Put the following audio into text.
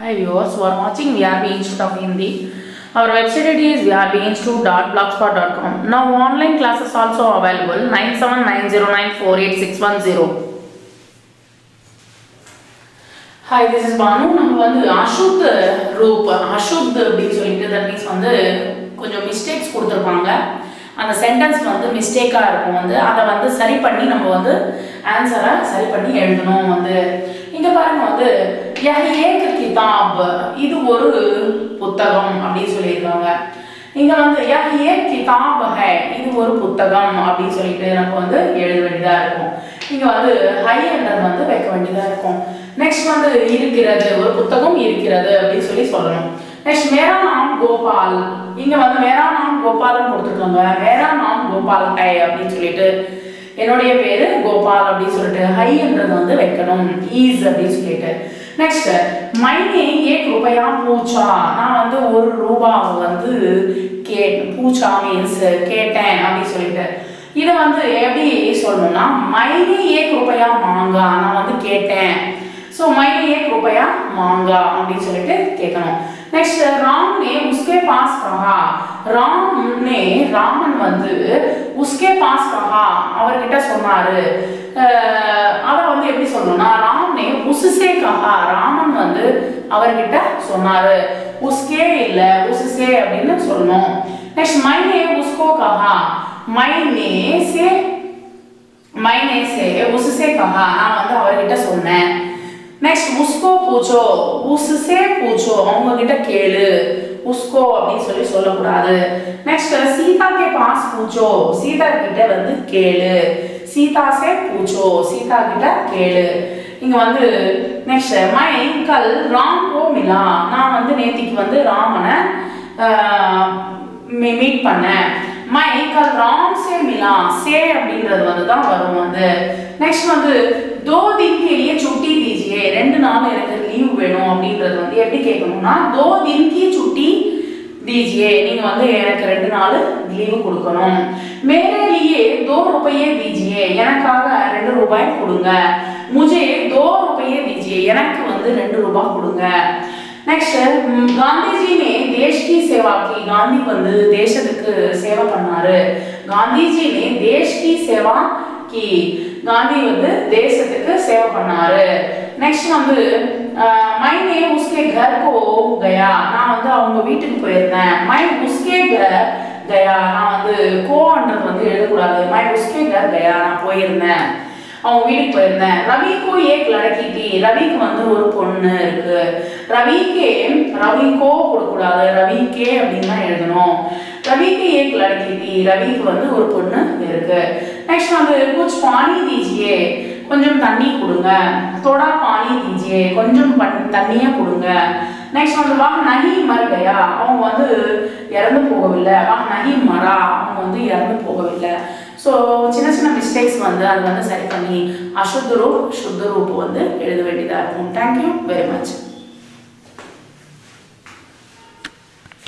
Hi viewers who are watching VRB Institute of Hindi. Our website ID is vrbinstitute.blogspot.com. Now online classes also available 9790948610. Hi this is Bhanu நம்ம வந்து அஷுத் ரூப் அஷுத் அப்படின்னு சொல்லிட்டு that means வந்து கொஞ்சம் mistakes கொடுத்துருப்பாங்க அந்த sentence வந்து மிஸ்டேக்காக இருக்கும் வந்து அதை வந்து சரி பண்ணி நம்ம வந்து ஆன்சரை சரி பண்ணி எழுதணும் வந்து இங்கே பாருங்க வந்து யஹ் ஏக் கிதாப் இது ஒரு புத்தகம் அப்படின்னு சொல்லியிருக்காங்க இங்க வந்து யஹ் ஏக் கிதாப் ஹை இது ஒரு புத்தகம் அப்படின்னு சொல்லிட்டு நம்ம வந்து எழுத வேண்டியதா இருக்கும் இங்க வந்து ஹை என்றது வந்து வைக்க வேண்டியதா இருக்கும் நெக்ஸ்ட் வந்து இருக்கிறது ஒரு புத்தகம் இருக்கிறது அப்படின்னு சொல்லி சொல்லணும் நெக்ஸ்ட் மேரா நாம் கோபால் இங்க வந்து மேரா நாம் கோபால்னு கொடுத்துருக்காங்க மேரா நாம் கோபால் ஹை அப்படின்னு சொல்லிட்டு என்னுடைய பேரு கோபால் அப்படின்னு சொல்லிட்டு ஹைன்றது வந்து வைக்கணும் ஈஸ் அப்படின்னு சொல்லிட்டு நெக்ஸ்ட் மைனே ஏக் ரூபாயா பூச்சா நான் வந்து ஒரு ரூபாவை வந்து கே பூச்சா மீன்ஸ் கேட்டேன் அப்படின்னு சொல்லிட்டு இதை வந்து எப்படி சொல்லணும்னா மைனே ஏக் ரூபாயா மாங்கா நான் வந்து கேட்டேன் ஸோ மைனே ஏக் ரூபாயா மாங்கா அப்படின்னு சொல்லிட்டு கேட்கணும் நெக்ஸ்ட் ராம் நே உஸ்கே பாஸ் கஹா ராம் நே ராமன் வந்து உஸ்கே பாஸ் கஹா அவர்கிட்ட சொன்னாரு அதை வந்து எப்படி சொல்லணும்னா ராம் நே உசுசே கஹா ராமன் வந்து அவர்கிட்ட சொன்னாரு உஸ்கே இல்ல உசுசே அப்படின்னு சொல்லணும் நெக்ஸ்ட் மைனே உஸ்கோ கஹா மைனே சே மைனே சே உசுசே கஹா நான் வந்து அவர்கிட்ட சொன்னேன் நெக்ஸ்ட் உஸ்கோ பூச்சோ உஸ்ஸே பூச்சோ அவங்க கிட்ட கேளு உஸ்கோ அப்படின்னு சொல்லி சொல்லக்கூடாது நெக்ஸ்ட் சீதா கே பாஸ் பூச்சோ சீதா கிட்ட வந்து கேளு சீதா சே பூச்சோ சீதா கிட்ட கேளு இங்க வந்து நெக்ஸ்ட் மை கல் ராம் கோ மிலா நான் வந்து நேத்திக்கு வந்து ராமனை மீட் பண்ணேன் மை கல் ராம் சே மிலா சே அப்படின்றது வந்து தான் வரும் வந்து நெக்ஸ்ட் வந்து தோ தின் கே லியே சுட்டி தீஜியே ரெண்டு நாள் எனக்கு லீவ் வேணும் அப்படின்றது வந்து எப்படி கேட்கணும்னா தோ தின் கி சுட்டி दीजिए நீங்க வந்து எனக்கு ரெண்டு நாள் லீவு கொடுக்கணும் மேரே லியே दो रुपये दीजिए எனக்காக ரெண்டு ரூபாய் கொடுங்க मुझे दो रुपये दीजिए எனக்கு வந்து ரெண்டு ரூபாய் கொடுங்க நெக்ஸ்ட் காந்திஜி ने देश की सेवा की காந்தி வந்து தேசத்துக்கு சேவை பண்ணாரு காந்திஜி ने देश की सेवा की காந்தி வந்து தேசத்துக்கு சேவை பண்ணாரு நெக்ஸ்ட் வந்து மைனே உஸ்கே घर को गया நான் வந்து அவங்க வீட்டுக்கு போயிருந்தேன் மை உஸ்கே घर गया நான் வந்து கோன்றது வந்து எழுதக்கூடாது மை உஸ்கே घर गया நான் போயிருந்தேன் அவங்க வீட்டுக்கு போயிருந்தேன் ரவிக்கு ஏக் லடக்கி தி ரவிக்கு வந்து ஒரு பொண்ணு இருக்கு ரவிக்கே ரவிக்கோ கொடுக்கூடாது ரவிக்கே அப்படின்னு தான் எழுதணும் ரவிக்கு ஏக் லடக்கி தி ரவிக்கு வந்து ஒரு பொண்ணு இருக்கு நெக்ஸ்ட் வந்து குச் பானி தீஜியே கொஞ்சம் தண்ணி கொடுங்க தொடா பானி தீஜியே கொஞ்சம் தண்ணியை கொடுங்க நெக்ஸ்ட் வந்து வா நகி மறுகையா அவங்க வந்து இறந்து போகவில்லை வா நகி மரா அவங்க வந்து இறந்து போகவில்லை ஸோ சின்ன சின்ன மிஸ்டேக்ஸ் வந்து அது வந்து சரி பண்ணி அசுத்த ரூப் சுத்த ரூப் வந்து எழுத வேண்டியதாக இருக்கும் தேங்க்யூ வெரி மச்